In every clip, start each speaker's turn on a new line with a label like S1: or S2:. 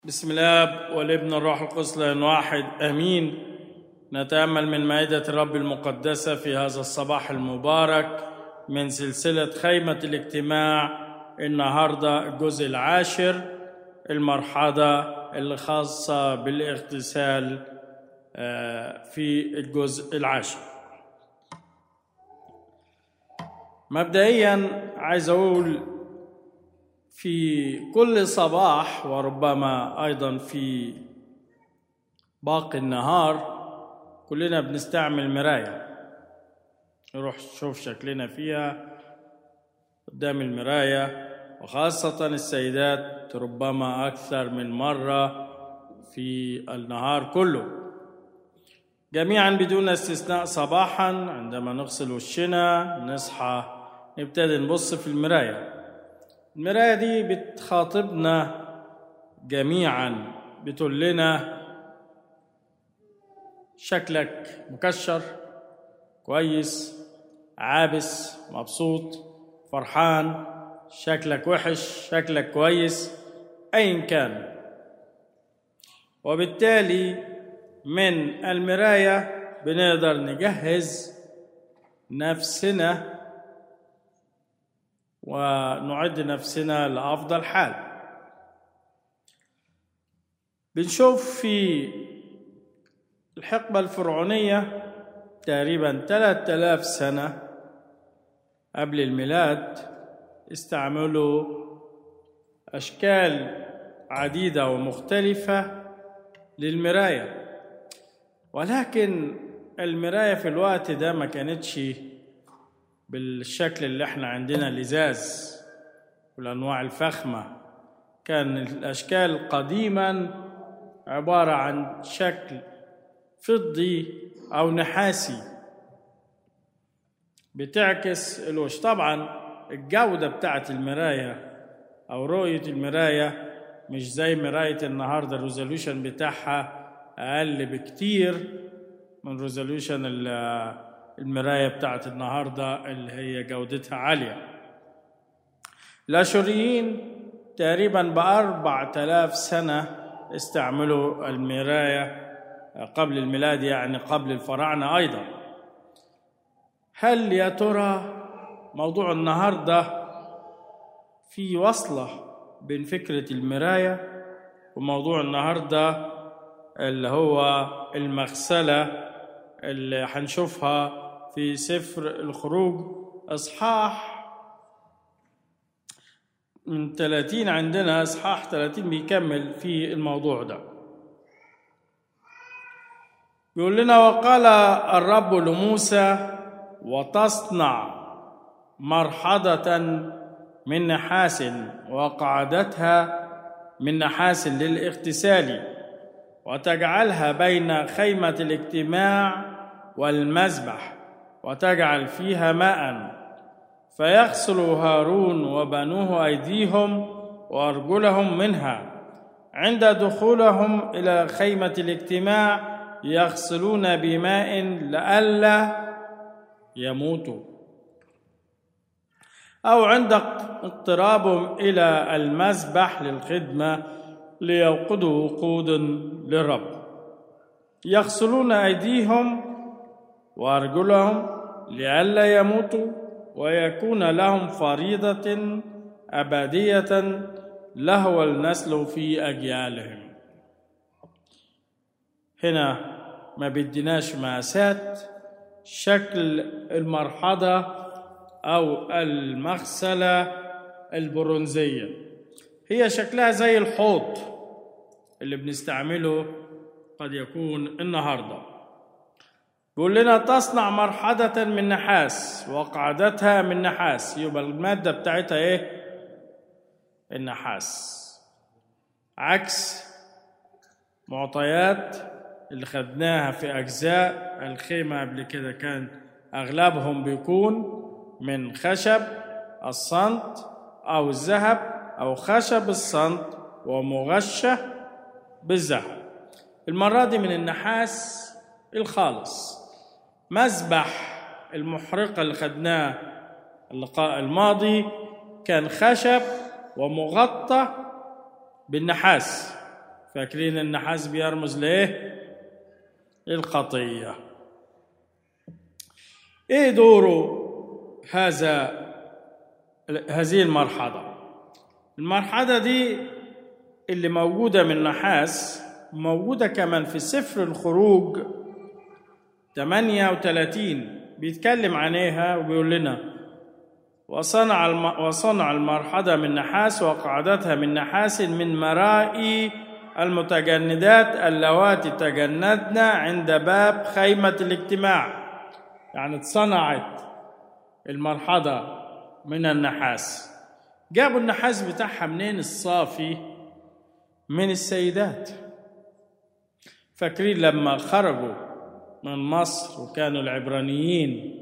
S1: بسم الله والابن الروح القدس لان واحد امين نتامل من مائده الرب المقدسه في هذا الصباح المبارك من سلسله خيمه الاجتماع النهارده الجزء العاشر المرحله الخاصه بالاغتسال آه، في الجزء العاشر مبدئيا عايز اقول في كل صباح وربما ايضا في باقي النهار كلنا بنستعمل مرايه نروح نشوف شكلنا فيها قدام المرايه وخاصه السيدات ربما اكثر من مره في النهار كله جميعا بدون استثناء صباحا عندما نغسل وشنا نصحى نبتدي نبص في المرايه المراية دي بتخاطبنا جميعا بتقول لنا شكلك مكشر كويس عابس مبسوط فرحان شكلك وحش شكلك كويس ايا كان وبالتالي من المرايه بنقدر نجهز نفسنا ونعد نفسنا لافضل حال بنشوف في الحقبه الفرعونيه تقريبا 3000 سنه قبل الميلاد استعملوا اشكال عديده ومختلفه للمرايه ولكن المرايه في الوقت ده ما كانتش بالشكل اللي احنا عندنا الازاز والانواع الفخمه كان الاشكال قديما عباره عن شكل فضي او نحاسي بتعكس الوش طبعا الجوده بتاعت المرايه او رؤيه المرايه مش زي مرايه النهارده الريزولوشن بتاعها اقل بكتير من ريزولوشن المرايه بتاعت النهارده اللي هي جودتها عاليه الاشوريين تقريبا بأربع تلاف سنة استعملوا المراية قبل الميلاد يعني قبل الفراعنة أيضا هل يا ترى موضوع النهاردة في وصلة بين فكرة المراية وموضوع النهاردة اللي هو المغسلة اللي هنشوفها في سفر الخروج اصحاح من 30 عندنا اصحاح 30 بيكمل في الموضوع ده بيقول لنا وقال الرب لموسى وتصنع مرحضة من نحاس وقعدتها من نحاس للاغتسال وتجعلها بين خيمة الاجتماع والمذبح وتجعل فيها ماء فيغسل هارون وبنوه ايديهم وارجلهم منها عند دخولهم الى خيمه الاجتماع يغسلون بماء لئلا يموتوا او عند اقترابهم الى المذبح للخدمه ليوقدوا وقود للرب يغسلون ايديهم وارجلهم لئلا يموتوا ويكون لهم فريضه ابديه لهو النسل في اجيالهم هنا ما بدناش ماسات شكل المرحضه او المغسله البرونزيه هي شكلها زي الحوض اللي بنستعمله قد يكون النهارده بيقول لنا تصنع مرحضة من نحاس وقعدتها من نحاس يبقى المادة بتاعتها ايه؟ النحاس عكس معطيات اللي خدناها في أجزاء الخيمة قبل كده كان أغلبهم بيكون من خشب الصنت أو الذهب أو خشب الصنت ومغشة بالذهب المرة دي من النحاس الخالص مذبح المحرقة اللي خدناه اللقاء الماضي كان خشب ومغطى بالنحاس فاكرين النحاس بيرمز ليه الخطيه ايه دوره هذا هذه المرحله المرحله دي اللي موجوده من نحاس موجوده كمان في سفر الخروج 38 بيتكلم عنها وبيقول لنا وصنع الم... وصنع المرحضة من نحاس وقعدتها من نحاس من مرائي المتجندات اللواتي تجندن عند باب خيمة الاجتماع يعني اتصنعت المرحضة من النحاس جابوا النحاس بتاعها منين الصافي من السيدات فاكرين لما خرجوا من مصر وكانوا العبرانيين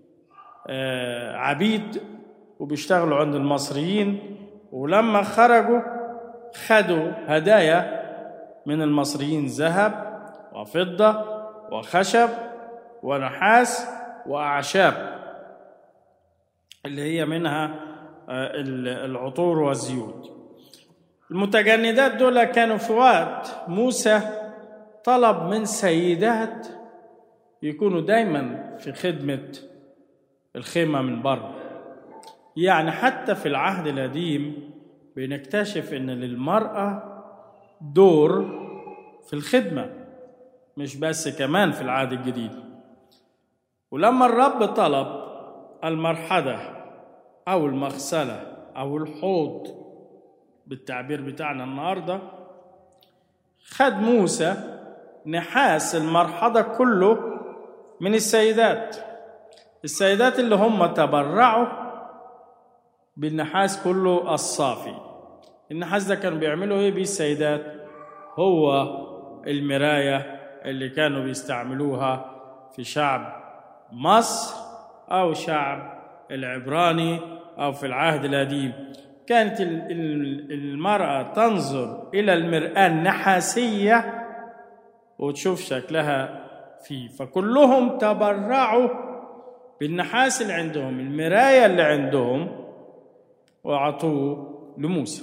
S1: عبيد وبيشتغلوا عند المصريين ولما خرجوا خدوا هدايا من المصريين ذهب وفضة وخشب ونحاس وأعشاب اللي هي منها العطور والزيوت المتجندات دول كانوا في وقت موسى طلب من سيدات يكونوا دايما في خدمة الخيمة من بره يعني حتى في العهد القديم بنكتشف ان للمرأة دور في الخدمة مش بس كمان في العهد الجديد ولما الرب طلب المرحلة أو المغسلة أو الحوض بالتعبير بتاعنا النهارده خد موسى نحاس المرحضة كله من السيدات السيدات اللي هم تبرعوا بالنحاس كله الصافي النحاس ده كانوا بيعملوا ايه بيه السيدات هو المراية اللي كانوا بيستعملوها في شعب مصر أو شعب العبراني أو في العهد القديم كانت المرأة تنظر إلى المرآة النحاسية وتشوف شكلها فيه فكلهم تبرعوا بالنحاس اللي عندهم المراية اللي عندهم وأعطوه لموسى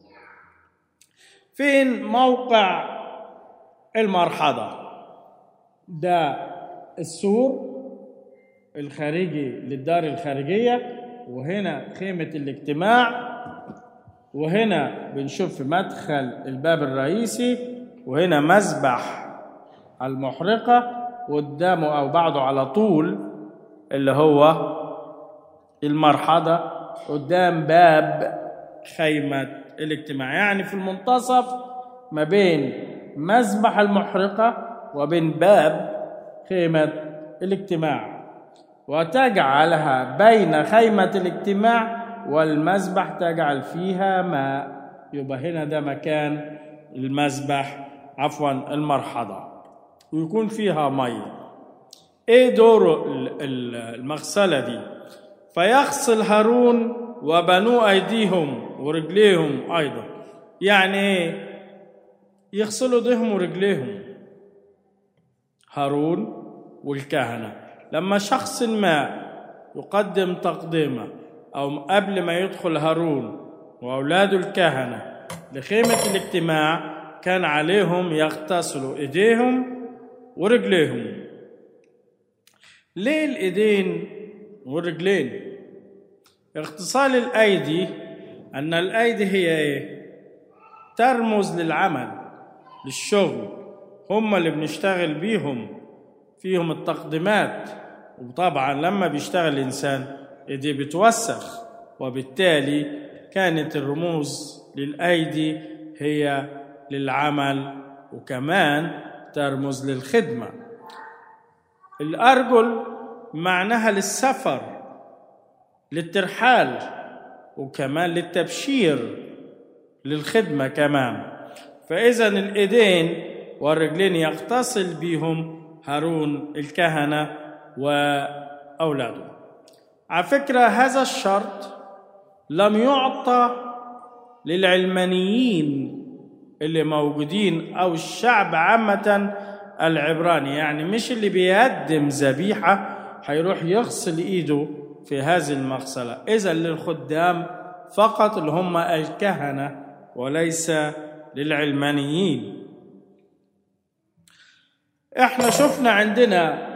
S1: فين موقع المرحضة ده السور الخارجي للدار الخارجية وهنا خيمة الاجتماع وهنا بنشوف في مدخل الباب الرئيسي وهنا مذبح المحرقة قدامه أو بعده على طول اللي هو المرحضة قدام باب خيمة الاجتماع يعني في المنتصف ما بين مذبح المحرقة وبين باب خيمة الاجتماع وتجعلها بين خيمة الاجتماع والمذبح تجعل فيها ماء يبقى هنا ده مكان المذبح عفوا المرحضة ويكون فيها مية ايه دور المغسلة دي فيغسل هارون وبنو ايديهم ورجليهم ايضا يعني ايه يغسلوا ايديهم ورجليهم هارون والكهنة لما شخص ما يقدم تقدمة أو قبل ما يدخل هارون وأولاده الكهنة لخيمة الاجتماع كان عليهم يغتسلوا إيديهم ورجليهم ليه الإيدين والرجلين اغتسال الأيدي أن الأيدي هي إيه؟ ترمز للعمل للشغل هم اللي بنشتغل بيهم فيهم التقديمات وطبعا لما بيشتغل الإنسان ايديه بتوسخ وبالتالي كانت الرموز للأيدي هي للعمل وكمان ترمز للخدمة الأرجل معناها للسفر للترحال وكمان للتبشير للخدمة كمان فإذا الإيدين والرجلين يغتسل بهم هارون الكهنة وأولاده على فكرة هذا الشرط لم يعطى للعلمانيين اللي موجودين أو الشعب عامة العبراني يعني مش اللي بيقدم ذبيحة هيروح يغسل إيده في هذه المغسلة إذا للخدام فقط اللي هم الكهنة وليس للعلمانيين احنا شفنا عندنا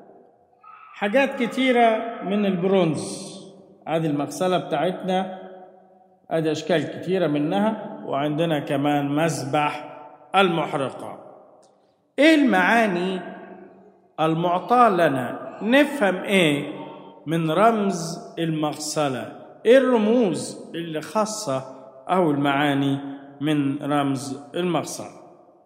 S1: حاجات كتيرة من البرونز هذه المغسلة بتاعتنا ادي اشكال كتيرة منها وعندنا كمان مسبح المحرقة ايه المعاني المعطاة لنا نفهم ايه من رمز المغسلة ايه الرموز اللي خاصة او المعاني من رمز المغسلة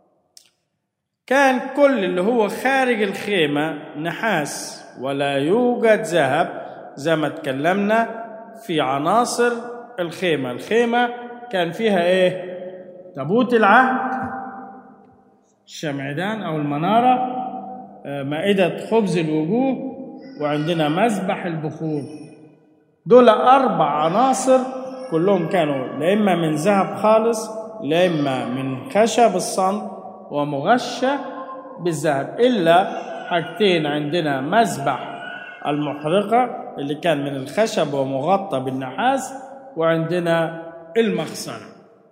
S1: كان كل اللي هو خارج الخيمة نحاس ولا يوجد ذهب زي ما اتكلمنا في عناصر الخيمة الخيمة كان فيها ايه تابوت العهد الشمعدان او المنارة مائدة خبز الوجوه وعندنا مذبح البخور دول أربع عناصر كلهم كانوا لا إما من ذهب خالص لا إما من خشب الصمت ومغشى بالذهب إلا حاجتين عندنا مذبح المحرقة اللي كان من الخشب ومغطى بالنحاس وعندنا المغسلة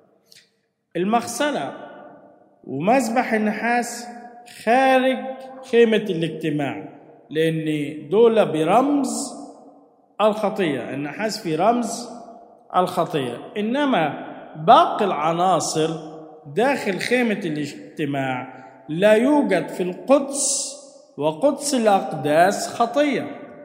S1: المغسلة ومذبح النحاس خارج خيمة الاجتماع لأن دول برمز الخطية النحاس في رمز الخطية إنما باقي العناصر داخل خيمة الاجتماع لا يوجد في القدس وقدس الأقداس خطية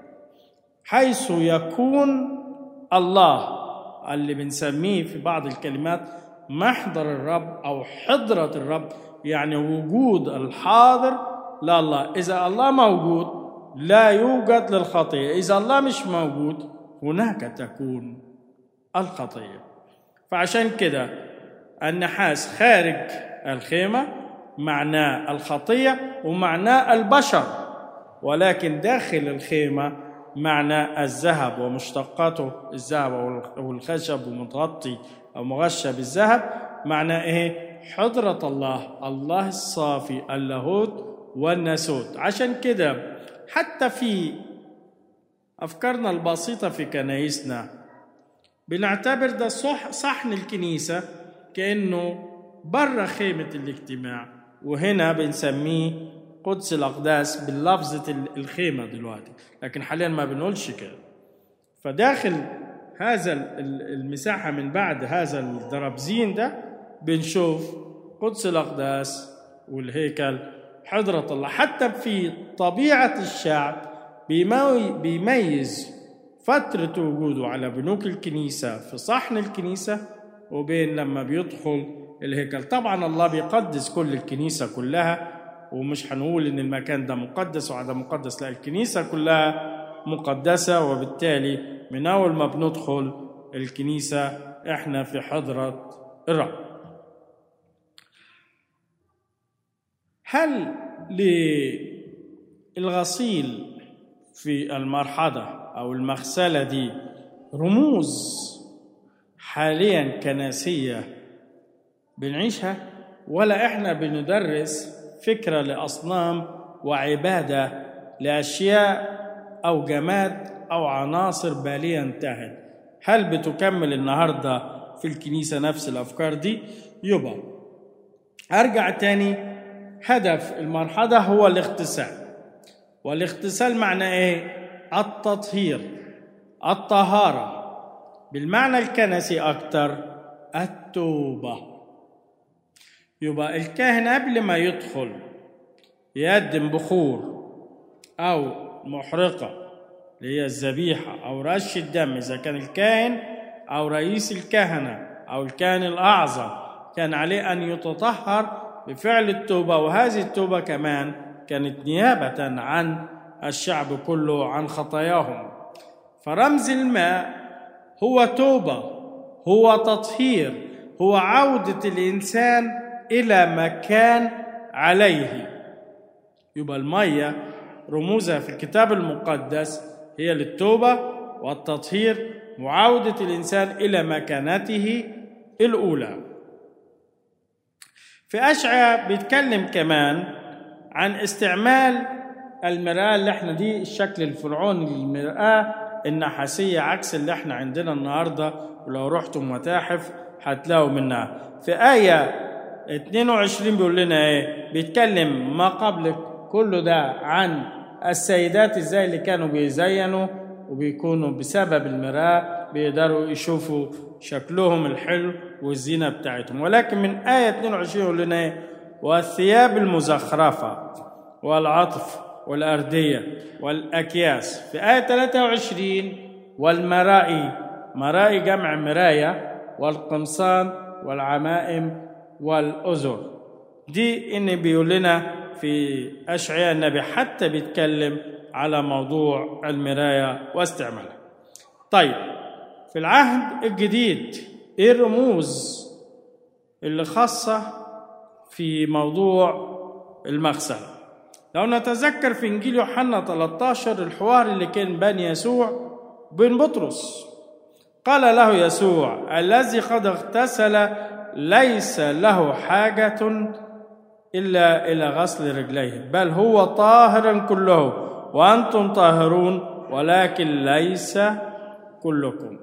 S1: حيث يكون الله اللي بنسميه في بعض الكلمات محضر الرب أو حضرة الرب يعني وجود الحاضر لا الله إذا الله موجود لا يوجد للخطية إذا الله مش موجود هناك تكون الخطية فعشان كده النحاس خارج الخيمة معناه الخطية ومعناه البشر ولكن داخل الخيمة معنى الذهب ومشتقاته الذهب والخشب ومتغطي أو مغشى بالذهب معناه إيه؟ حضرة الله الله الصافي اللاهوت والناسوت عشان كده حتى في أفكارنا البسيطة في كنايسنا بنعتبر ده صح صحن الكنيسة كأنه بره خيمة الاجتماع وهنا بنسميه قدس الأقداس باللفظة الخيمة دلوقتي لكن حاليا ما بنقولش كده فداخل هذا المساحة من بعد هذا الدرابزين ده بنشوف قدس الأقداس والهيكل حضرة الله حتى في طبيعة الشعب بيميز فترة وجوده على بنوك الكنيسة في صحن الكنيسة وبين لما بيدخل الهيكل طبعا الله بيقدس كل الكنيسة كلها ومش هنقول ان المكان ده مقدس وعدم مقدس لا الكنيسة كلها مقدسة وبالتالي من أول ما بندخل الكنيسة احنا في حضرة الرب هل للغسيل في المرحلة أو المغسلة دي رموز حاليا كنسية بنعيشها ولا احنا بندرس فكرة لأصنام وعبادة لأشياء أو جماد أو عناصر بالية انتهت هل بتكمل النهاردة في الكنيسة نفس الأفكار دي يبقى أرجع تاني هدف المرحلة هو الاغتسال والاغتسال معنى ايه التطهير الطهارة بالمعنى الكنسي أكتر التوبة يبقى الكاهن قبل ما يدخل يقدم بخور أو محرقة اللي هي الذبيحة أو رش الدم إذا كان الكاهن أو رئيس الكهنة أو الكاهن الأعظم كان عليه أن يتطهر بفعل التوبة وهذه التوبة كمان كانت نيابة عن الشعب كله عن خطاياهم فرمز الماء هو توبة هو تطهير هو عودة الإنسان إلى مكان عليه يبقى المية رموزها في الكتاب المقدس هي للتوبة والتطهير وعودة الإنسان إلى مكانته الأولى في أشعة بيتكلم كمان عن استعمال المرآة اللي احنا دي الشكل الفرعوني للمرآة النحاسية عكس اللي احنا عندنا النهاردة ولو رحتوا متاحف هتلاقوا منها في آية 22 بيقول لنا ايه بيتكلم ما قبل كله ده عن السيدات ازاي اللي كانوا بيزينوا وبيكونوا بسبب المراء بيقدروا يشوفوا شكلهم الحلو والزينة بتاعتهم ولكن من آية 22 يقول لنا إيه؟ والثياب المزخرفة والعطف والأردية والأكياس في آية 23 والمرائي مرائي جمع مراية والقمصان والعمائم والأزر دي إن بيقول لنا في أشعياء النبي حتى بيتكلم على موضوع المراية واستعمالها طيب في العهد الجديد ايه الرموز اللي خاصة في موضوع المغسلة لو نتذكر في انجيل يوحنا 13 الحوار اللي كان بين يسوع وبين بطرس قال له يسوع الذي قد اغتسل ليس له حاجة إلا إلى غسل رجليه بل هو طاهر كله وأنتم طاهرون ولكن ليس كلكم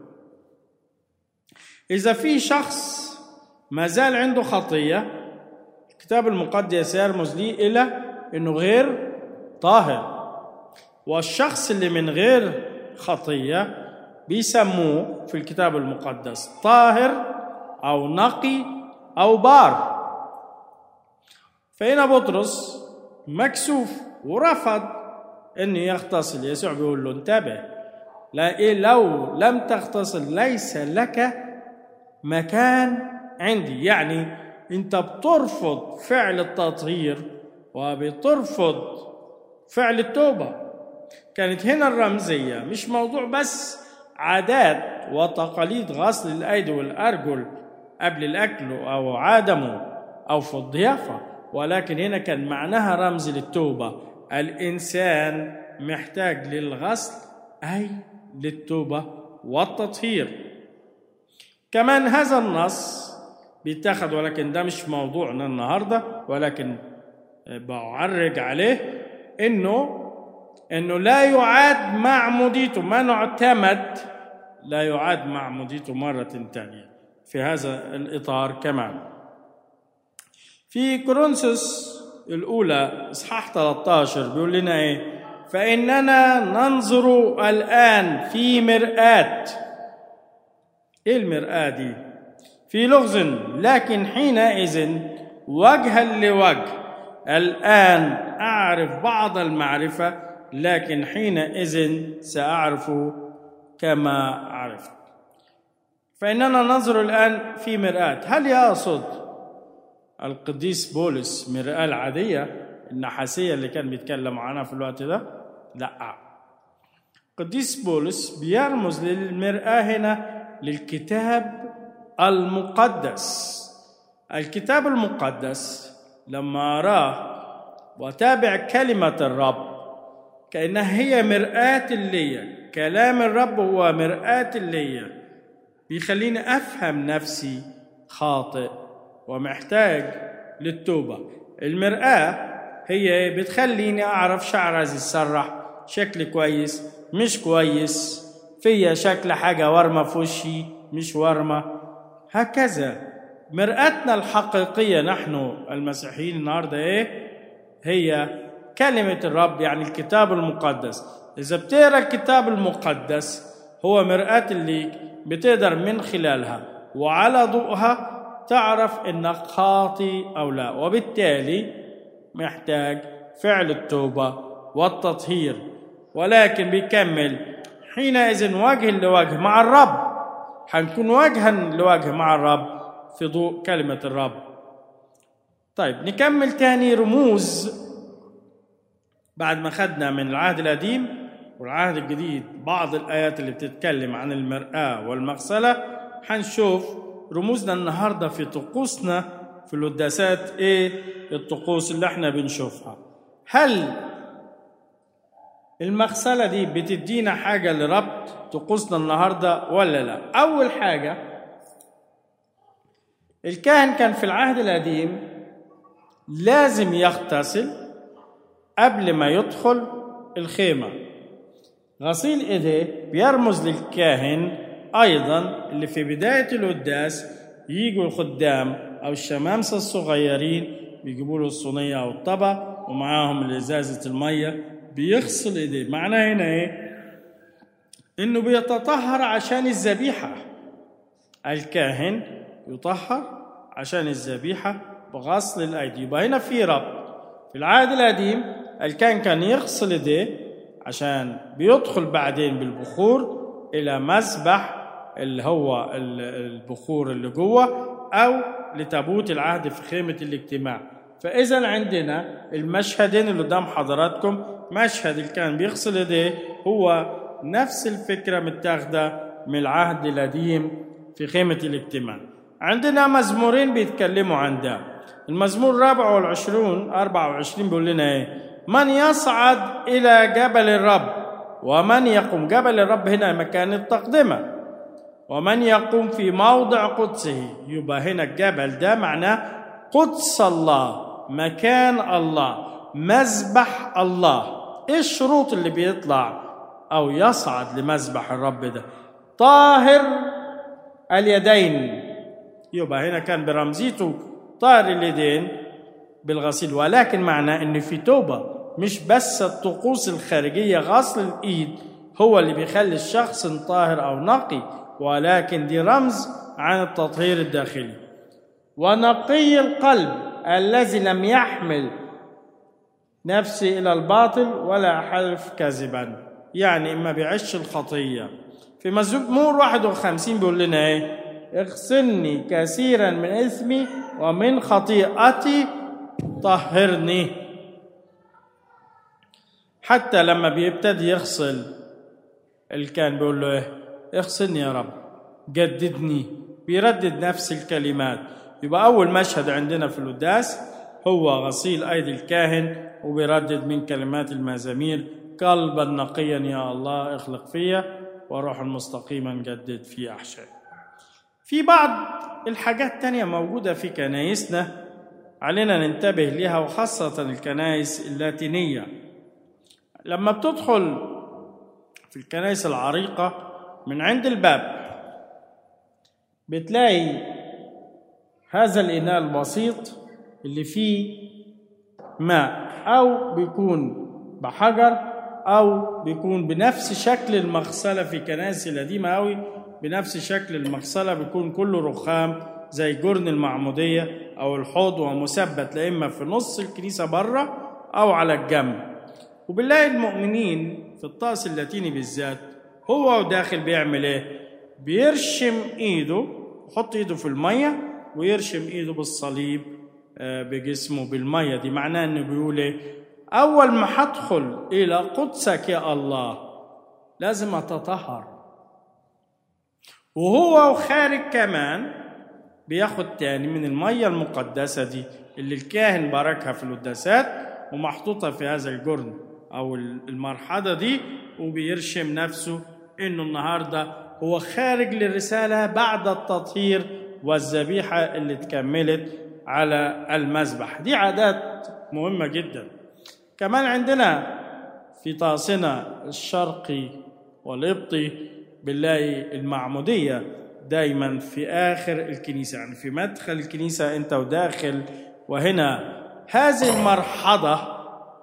S1: إذا في شخص ما زال عنده خطية الكتاب المقدس يرمز لي إلى إنه غير طاهر والشخص اللي من غير خطية بيسموه في الكتاب المقدس طاهر أو نقي أو بار فهنا بطرس مكسوف ورفض انه يغتسل يسوع بيقول له انتبه لا إيه لو لم تغتسل ليس لك مكان عندي يعني انت بترفض فعل التطهير وبترفض فعل التوبه كانت هنا الرمزيه مش موضوع بس عادات وتقاليد غسل الايدي والارجل قبل الاكل او عدمه او في الضيافه ولكن هنا كان معناها رمز للتوبه الانسان محتاج للغسل اي للتوبه والتطهير كمان هذا النص بيتاخد ولكن ده مش موضوعنا النهارده ولكن بعرج عليه انه انه لا يعاد معموديته ما نعتمد لا يعاد معموديته مرة ثانية في هذا الإطار كمان في كورنثوس الأولى إصحاح 13 بيقول لنا إيه فإننا ننظر الآن في مرآة إيه المرآة دي في لغز لكن حينئذ وجها لوجه الآن أعرف بعض المعرفة لكن حينئذ سأعرف كما عرفت فإننا ننظر الآن في مرآة هل يقصد القديس بولس مرآة العادية النحاسية اللي كان بيتكلم عنها في الوقت ده لا قديس بولس بيرمز للمرآة هنا للكتاب المقدس الكتاب المقدس لما أراه وتابع كلمة الرب كأنها هي مرآة ليا كلام الرب هو مرآة ليا بيخليني أفهم نفسي خاطئ ومحتاج للتوبة المرآة هي بتخليني أعرف شعر عايز يتسرح شكلي كويس مش كويس فيا شكل حاجة ورمة في وشي مش ورمة هكذا مرآتنا الحقيقية نحن المسيحيين النهاردة إيه؟ هي كلمة الرب يعني الكتاب المقدس إذا بتقرأ الكتاب المقدس هو مرآة اللي بتقدر من خلالها وعلى ضوءها تعرف إنك خاطي أو لا وبالتالي محتاج فعل التوبة والتطهير ولكن بيكمل حينئذ وجه لوجه مع الرب حنكون وجها لوجه مع الرب في ضوء كلمة الرب طيب نكمل تاني رموز بعد ما خدنا من العهد القديم والعهد الجديد بعض الآيات اللي بتتكلم عن المرآة والمغسلة حنشوف رموزنا النهاردة في طقوسنا في القداسات إيه الطقوس اللي احنا بنشوفها هل المغسلة دي بتدينا حاجة لربط طقوسنا النهاردة ولا لا أول حاجة الكاهن كان في العهد القديم لازم يغتسل قبل ما يدخل الخيمة غسيل ايديه بيرمز للكاهن ايضا اللي في بداية القداس يجوا الخدام او الشمامسة الصغيرين بيجيبوا له الصينية او الطبق ومعاهم ازازه الميه بيغسل ايديه معناه هنا ايه انه بيتطهر عشان الذبيحه الكاهن يطهر عشان الذبيحه بغسل الايدي يبقى هنا في ربط في العهد القديم الكاهن كان يغسل ايديه عشان بيدخل بعدين بالبخور الى مسبح اللي هو البخور اللي جوه او لتابوت العهد في خيمه الاجتماع فاذا عندنا المشهدين اللي قدام حضراتكم مشهد اللي كان بيغسل ايديه هو نفس الفكره متاخده من العهد القديم في خيمه الاجتماع عندنا مزمورين بيتكلموا عن ده المزمور الرابع والعشرون أربعة وعشرين بيقول لنا إيه من يصعد إلى جبل الرب ومن يقوم جبل الرب هنا مكان التقدمة ومن يقوم في موضع قدسه يبقى هنا الجبل ده معناه قدس الله مكان الله مذبح الله ايه الشروط اللي بيطلع او يصعد لمذبح الرب ده طاهر اليدين يبقى هنا كان برمزيته طاهر اليدين بالغسيل ولكن معناه ان في توبه مش بس الطقوس الخارجيه غسل الايد هو اللي بيخلي الشخص طاهر او نقي ولكن دي رمز عن التطهير الداخلي ونقي القلب الذي لم يحمل نفسي الى الباطل ولا حلف كذبا يعني ما بيعيش الخطيه في مزمور 51 بيقول لنا ايه اغسلني كثيرا من اثمي ومن خطيئتي طهرني حتى لما بيبتدي يغسل اللي كان بيقول له ايه اغسلني يا رب جددني بيردد نفس الكلمات يبقى اول مشهد عندنا في القداس هو غسيل ايدي الكاهن وبيردد من كلمات المزامير قلبا نقيا يا الله اخلق فيا وروحا مستقيما جدد في احشائي في بعض الحاجات التانية موجودة في كنايسنا علينا ننتبه لها وخاصة الكنائس اللاتينية لما بتدخل في الكنائس العريقة من عند الباب بتلاقي هذا الإناء البسيط اللي فيه ماء أو بيكون بحجر أو بيكون بنفس شكل المغسلة في كنائس القديمة أوي بنفس شكل المغسلة بيكون كله رخام زي جرن المعمودية أو الحوض ومثبت لا إما في نص الكنيسة بره أو على الجنب وبنلاقي المؤمنين في الطقس اللاتيني بالذات هو وداخل بيعمل إيه؟ بيرشم إيده يحط إيده في المية ويرشم إيده بالصليب بجسمه بالمية دي معناه إنه بيقول إيه؟ أول ما هدخل إلى قدسك يا الله لازم أتطهر وهو وخارج كمان بياخد تاني من المية المقدسة دي اللي الكاهن باركها في القداسات ومحطوطة في هذا الجرن أو المرحلة دي وبيرشم نفسه إنه النهاردة هو خارج للرسالة بعد التطهير والذبيحة اللي اتكملت على المذبح دي عادات مهمة جدا كمان عندنا في طاسنا الشرقي والقبطي بنلاقي المعمودية دايما في آخر الكنيسة يعني في مدخل الكنيسة أنت وداخل وهنا هذه المرحلة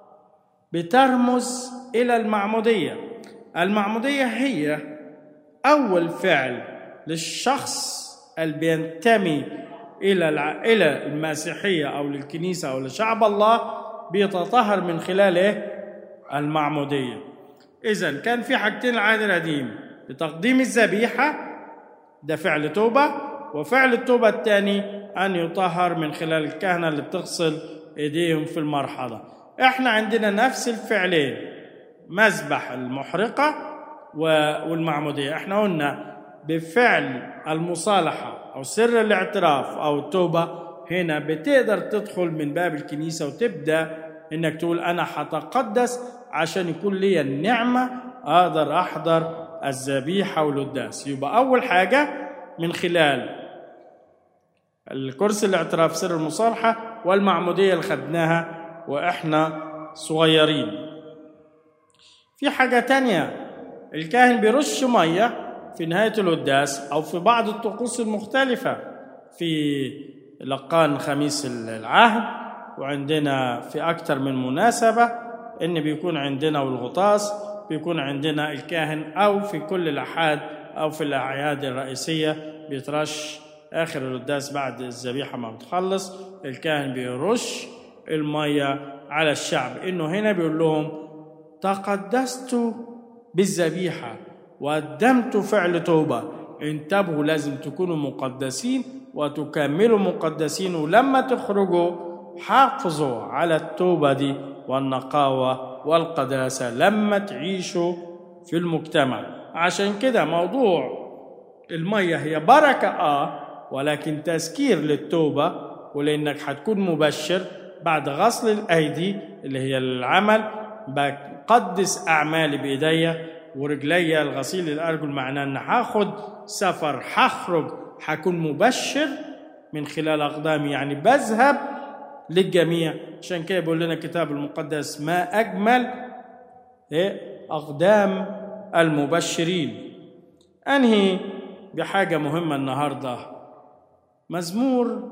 S1: بترمز إلى المعمودية المعمودية هي أول فعل للشخص اللي بينتمي إلى إلى المسيحية أو للكنيسة أو لشعب الله بيتطهر من خلال إيه؟ المعمودية إذا كان في حاجتين العهد القديم لتقديم الذبيحة ده فعل توبة وفعل التوبة الثاني أن يطهر من خلال الكهنة اللي بتغسل إيديهم في المرحلة إحنا عندنا نفس الفعلين مذبح المحرقة والمعمودية إحنا قلنا بفعل المصالحة أو سر الاعتراف أو التوبة هنا بتقدر تدخل من باب الكنيسة وتبدأ إنك تقول أنا هتقدس عشان يكون لي النعمة أقدر أحضر الذبيحة والقداس يبقى أول حاجة من خلال الكرسي الاعتراف سر المصالحة والمعمودية اللي خدناها وإحنا صغيرين في حاجة تانية الكاهن بيرش مية في نهاية القداس أو في بعض الطقوس المختلفة في لقان خميس العهد وعندنا في أكثر من مناسبة إن بيكون عندنا والغطاس بيكون عندنا الكاهن أو في كل الأحاد أو في الأعياد الرئيسية بيترش آخر القداس بعد الذبيحة ما بتخلص الكاهن بيرش المية على الشعب إنه هنا بيقول لهم تقدست بالذبيحة وقدمت فعل توبة انتبهوا لازم تكونوا مقدسين وتكملوا مقدسين ولما تخرجوا حافظوا على التوبة دي والنقاوة والقداسة لما تعيشوا في المجتمع عشان كده موضوع المية هي بركة آه ولكن تذكير للتوبة ولأنك هتكون مبشر بعد غسل الأيدي اللي هي العمل بقدس أعمالي بإيديا ورجليا الغسيل الأرجل معناه إن هاخد سفر هخرج هكون مبشر من خلال أقدامي يعني بذهب للجميع عشان كده بيقول لنا الكتاب المقدس ما أجمل أقدام المبشرين أنهي بحاجة مهمة النهاردة مزمور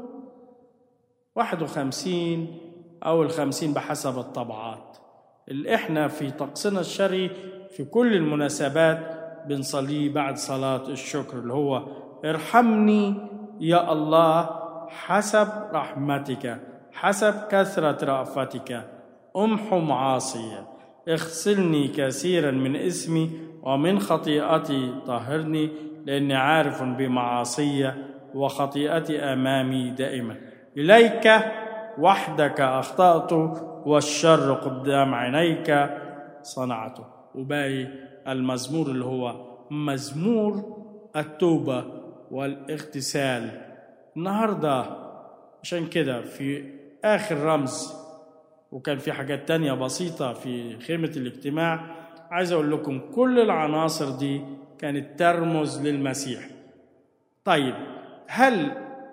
S1: 51 أو الخمسين بحسب الطبعات اللي إحنا في طقسنا الشرعي في كل المناسبات بنصليه بعد صلاة الشكر اللي هو ارحمني يا الله حسب رحمتك حسب كثرة رأفتك أمحو معاصي اغسلني كثيرا من اسمي ومن خطيئتي طهرني لأني عارف بمعاصي وخطيئتي أمامي دائما إليك وحدك أخطأت والشر قدام عينيك صنعته وباقي المزمور اللي هو مزمور التوبة والاغتسال النهاردة عشان كده في آخر رمز وكان في حاجات تانية بسيطة في خيمة الاجتماع عايز أقول لكم كل العناصر دي كانت ترمز للمسيح طيب هل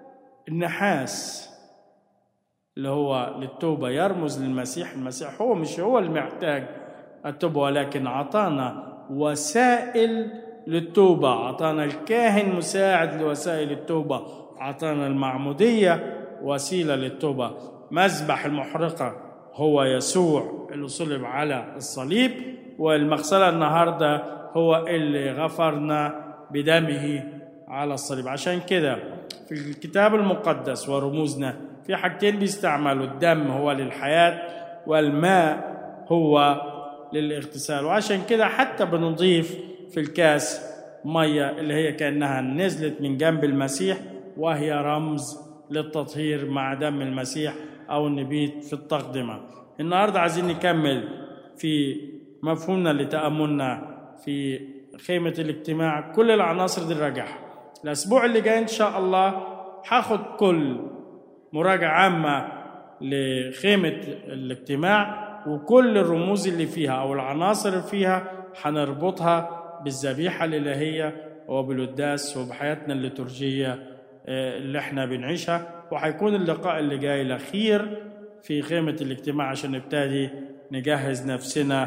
S1: النحاس اللي هو للتوبة يرمز للمسيح المسيح هو مش هو المحتاج التوبة ولكن عطانا وسائل للتوبة عطانا الكاهن مساعد لوسائل التوبة عطانا المعمودية وسيلة للتوبة مذبح المحرقة هو يسوع اللي صلب على الصليب والمغسلة النهاردة هو اللي غفرنا بدمه على الصليب عشان كده في الكتاب المقدس ورموزنا في حاجتين بيستعملوا الدم هو للحياة والماء هو للاغتسال وعشان كده حتى بنضيف في الكاس مية اللي هي كأنها نزلت من جنب المسيح وهي رمز للتطهير مع دم المسيح أو النبيت في التقدمة النهاردة عايزين نكمل في مفهومنا لتأملنا في خيمة الاجتماع كل العناصر دي نراجعها الأسبوع اللي جاي إن شاء الله هاخد كل مراجعة عامة لخيمة الاجتماع وكل الرموز اللي فيها أو العناصر اللي فيها هنربطها بالذبيحة الإلهية وبالقداس وبحياتنا الليتورجية اللي احنا بنعيشها وهيكون اللقاء اللي جاي الأخير في خيمة الاجتماع عشان نبتدي نجهز نفسنا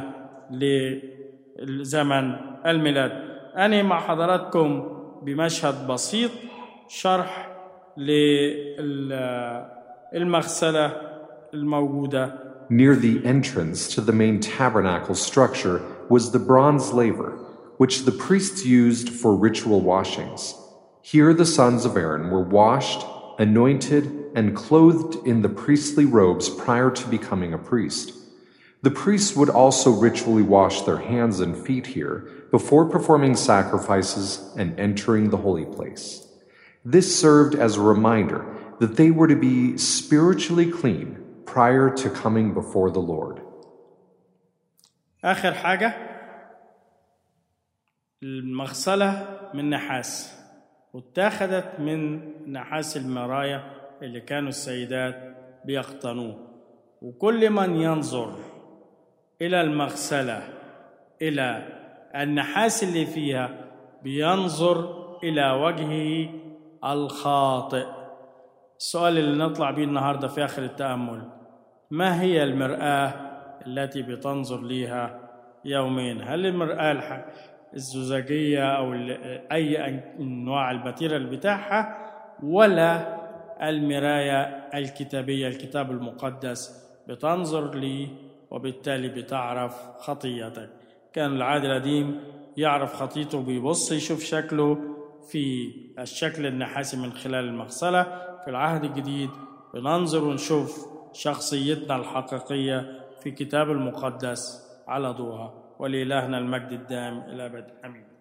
S1: لزمن الميلاد أنا مع حضراتكم بمشهد بسيط شرح للمغسلة الموجودة
S2: Near the entrance to the main tabernacle structure was the bronze laver, which the priests used for ritual washings. Here the sons of Aaron were washed, anointed, and clothed in the priestly robes prior to becoming a priest. The priests would also ritually wash their hands and feet here before performing sacrifices and entering the holy place. This served as a reminder that they were to be spiritually clean prior to coming before the Lord.
S1: آخر حاجة المغسلة من نحاس واتاخدت من نحاس المرايا اللي كانوا السيدات بيقطنوه وكل من ينظر إلى المغسلة إلى النحاس اللي فيها بينظر إلى وجهه الخاطئ السؤال اللي نطلع بيه النهاردة في آخر التأمل ما هي المرآة التي بتنظر ليها يومين هل المرآة الزجاجية أو أي أنواع الماتيريال بتاعها ولا المراية الكتابية الكتاب المقدس بتنظر لي وبالتالي بتعرف خطيتك كان العهد القديم يعرف خطيته بيبص يشوف شكله في الشكل النحاسي من خلال المغسلة في العهد الجديد بننظر ونشوف شخصيتنا الحقيقية في كتاب المقدس على ضوءها ولإلهنا المجد الدائم إلى أبد آمين